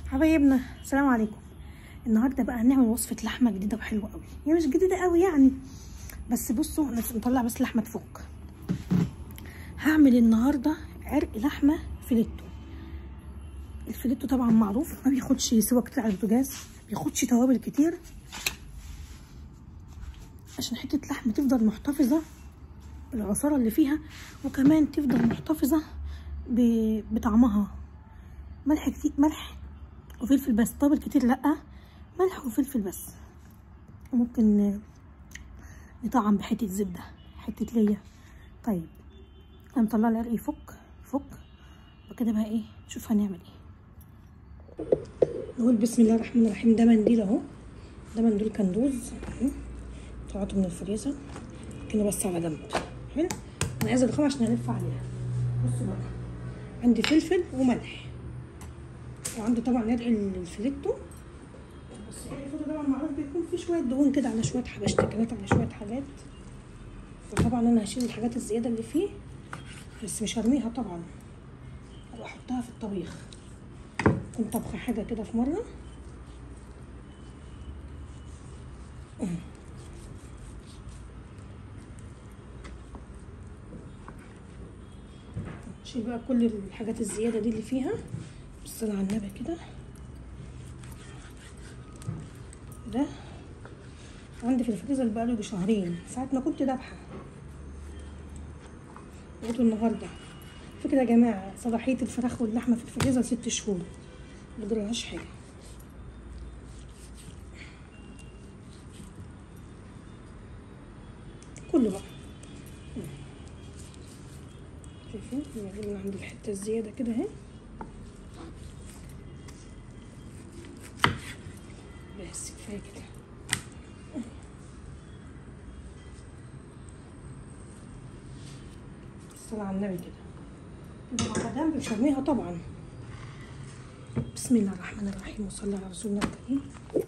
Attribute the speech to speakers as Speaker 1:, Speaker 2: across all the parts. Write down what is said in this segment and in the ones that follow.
Speaker 1: حبايبنا السلام عليكم النهارده بقى هنعمل وصفه لحمه جديده وحلوه قوي هي مش جديده قوي يعني بس بصوا انا مطلع بس لحمه تفك هعمل النهارده عرق لحمه فيليتو الفيليتو طبعا معروف ما بياخدش سوا كتير على البوتاجاز ما بياخدش توابل كتير عشان حته لحمه تفضل محتفظه بالعصاره اللي فيها وكمان تفضل محتفظه بطعمها ملح كتير ملح وفلفل بس طابل كتير لا ملح وفلفل بس وممكن نطعم بحته زبده حته ليا طيب انا مطلعه العرق يفك يفك وكده بقى ايه نشوف هنعمل ايه نقول بسم الله الرحمن الرحيم ده منديل اهو ده منديل كندوز اهو طلعته من الفريزر كده بس على جنب حلو انا عايزه الرخام عشان الف عليها بصوا بقى عندي فلفل وملح وعندي طبعا عرق الفليتو بس الفليتو طبعا معروف بيكون فيه شويه دهون كده على شويه حبشتكنات على شويه حاجات فطبعا انا هشيل الحاجات الزياده اللي فيه بس مش هرميها طبعا هبقى احطها في الطبيخ كنت طبخه حاجه كده في مره شيل بقى كل الحاجات الزياده دي اللي فيها بالصلاة على النبي كده ده عندي في الفريزر بقاله شهرين ساعة ما كنت ذابحة لقيته النهاردة فكرة يا جماعة صلاحية الفراخ واللحمة في الفريزر ست شهور مجرالهاش حاجة كله بقى شايفين من عند الحتة الزيادة كده اهي بس كفايه كده الصلاة على النبي كده كده على جنب مش هرميها طبعا بسم الله الرحمن الرحيم وصلى على رسولنا الكريم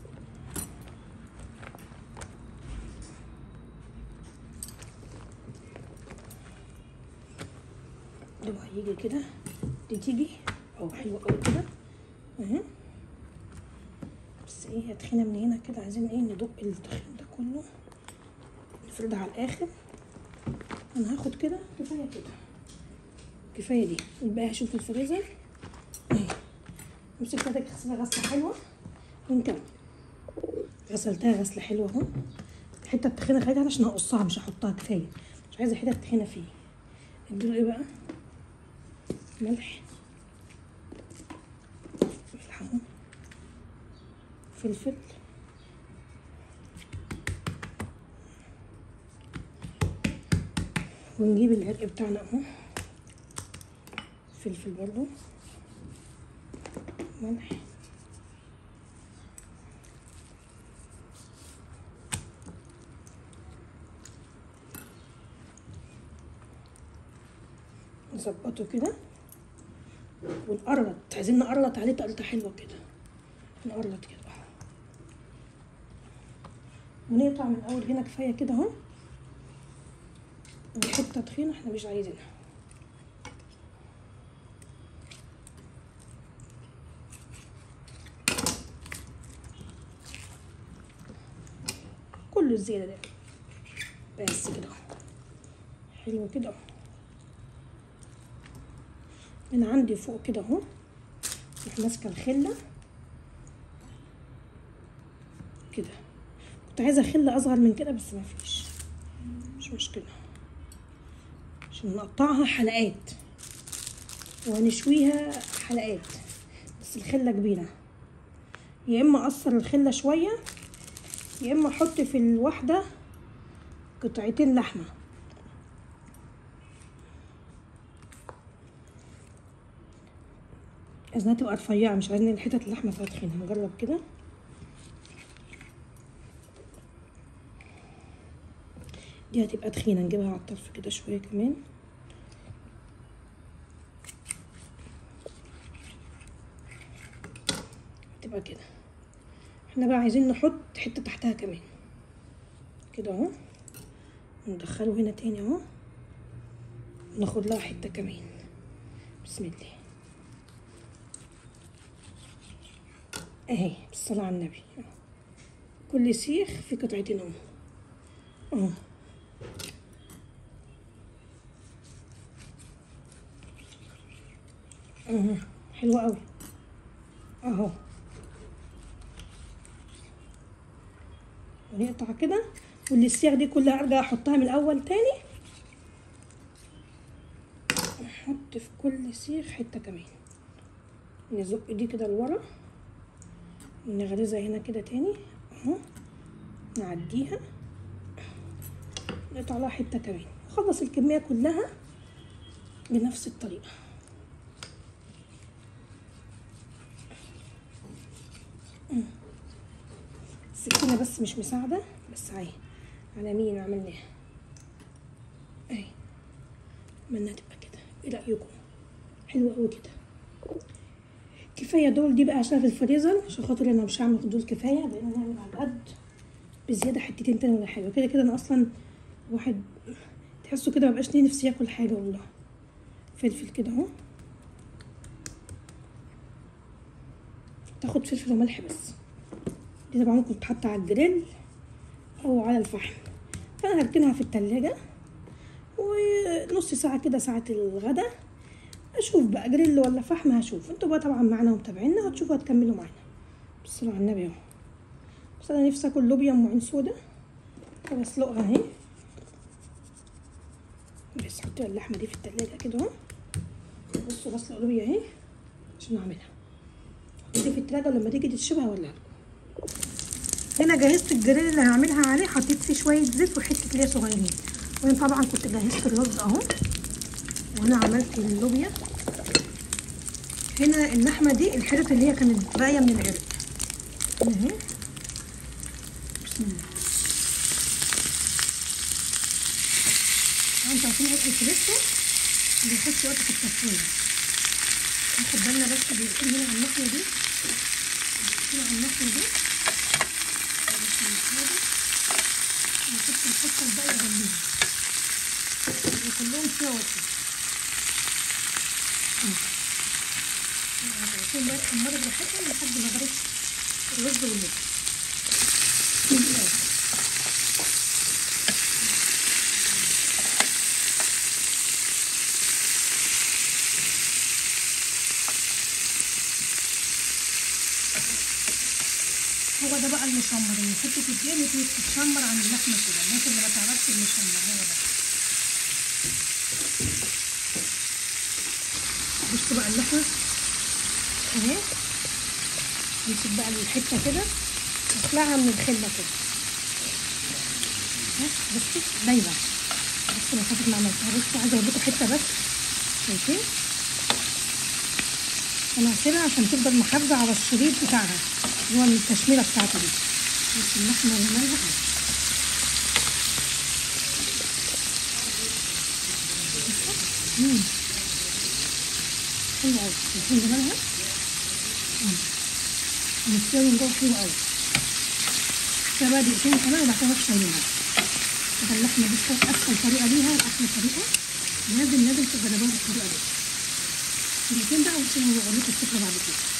Speaker 1: ده هيجي كده دي تيجي او حلوه قوي كده اهي بس ايه هي تخينه من هنا كده عايزين ايه ندق التخين ده كله نفردها على الاخر انا هاخد كده كفايه كده كفايه دي الباقي هشوف الفريزر اهي امسك كده غسلها غسله حلوه ونكمل غسلتها غسله حلوه اهو الحته التخينه خليتها عشان هقصها مش هحطها كفايه مش عايزه حته تخينه فيه اديله ايه بقى ملح ملح اهو فلفل ونجيب العرق بتاعنا اهو فلفل برضو ملح نظبطه كده ونقرط عايزين نقرط عليه تقلطه حلوه كده نقرط كده ونقطع من اول هنا كفايه كده اهو دي حته تخينه احنا مش عايزينها كله الزياده ده بس كده حلو كده من عندي فوق كده اهو ماسكه الخله كده كنت عايزه خله اصغر من كده بس ما فيش مش مشكله عشان نقطعها حلقات وهنشويها حلقات بس الخله كبيره يا اما اقصر الخله شويه يا اما احط في الواحده قطعتين لحمه عايزينها تبقى رفيعه مش عايزين الحتت اللحمه فيها تخينه نجرب كده دي هتبقى تخينه نجيبها على الطرف كده شويه كمان تبقى كده احنا بقى عايزين نحط حته تحتها كمان كده اهو ندخله هنا تاني اهو ناخد لها حته كمان بسم الله اهي بالصلاة على النبي أهو. كل سيخ في قطعتين اهو اهو اهو حلوة قوي اهو ونقطع كده والسياخ دي كلها ارجع احطها من الاول تاني احط في كل سيخ حته كمان نزق دي كده لورا ونغرزها هنا كده تاني اهو نعديها نقطع لها حته كمان نخلص الكميه كلها بنفس الطريقه السكينه بس مش مساعده بس اهي على مين عملناها اهي عملناها تبقى كده ايه رايكم حلوه قوي كده كفايه دول دي بقى عشان في الفريزر عشان خاطر انا مش هعمل دول كفايه لان انا هعمل على قد بزياده حتتين تاني ولا حاجه كده كده انا اصلا واحد تحسوا كده مبقاش ليه نفسي ياكل حاجه والله فلفل كده اهو تاخد فلفل وملح بس دي طبعا ممكن تتحط على الجريل او على الفحم فانا هركنها في التلاجة ونص ساعة كده ساعة الغدا اشوف بقى جريل ولا فحم هشوف انتوا بقى طبعا معانا ومتابعينا هتشوفوا هتكملوا معانا بالصلاة على النبي اهو بس انا نفسي اكل لوبيا ام عين سودا فبسلقها اهي بس حطي اللحمة دي في التلاجة كده اهو بصوا بسلق لوبيا اهي عشان اعملها دي في التلاجة ولما تيجي تشربها ولا هنا جهزت الجريل اللي هعملها عليه حطيت فيه شويه زيت وحته ليا صغيرين وهنا طبعا كنت جهزت الرز اهو وهنا عملت اللوبيا هنا اللحمه دي الحتت اللي هي كانت باقيه من العرق اهي بسم الله انتوا عارفين عرق الفليتو بيخش وقت في التسويه ناخد بالنا بس بيكون هنا على الناحيه دي هنا على الناحيه دي نحط الحته الباقيه جنبيها وكلهم سوا عشان بقى تحمروا براحتهم لحد ما غرقت الرز واللبن من الآخر هو ده بقى المشمر ان حته الدقيق اللي تتشمر عن اللحمه كده الناس اللي ما تعرفش المشمر هو ده بصوا بقى اللحمه اهي نمسك بقى الحته كده نطلعها من الخله كده بصي دايما بصوا مسافه ما عملتها بصوا عايزه اوريكم حته بس شايفين انا هسيبها عشان تفضل محافظه على الشريط بتاعها اللي هو التشميره بتاعته دي بس اللحمه اللي مالها امم حلوه قوي شايفين جمالها مستوي من جوه حلو قوي كده بقى دقيقتين كمان وبعد كده شايلينها كده اللحمه دي كانت اسهل طريقه ليها واحلى طريقه لازم لازم تجربوها بالطريقه دي دقيقتين بقى وتسيبوا اوريكم الفكره بعد كده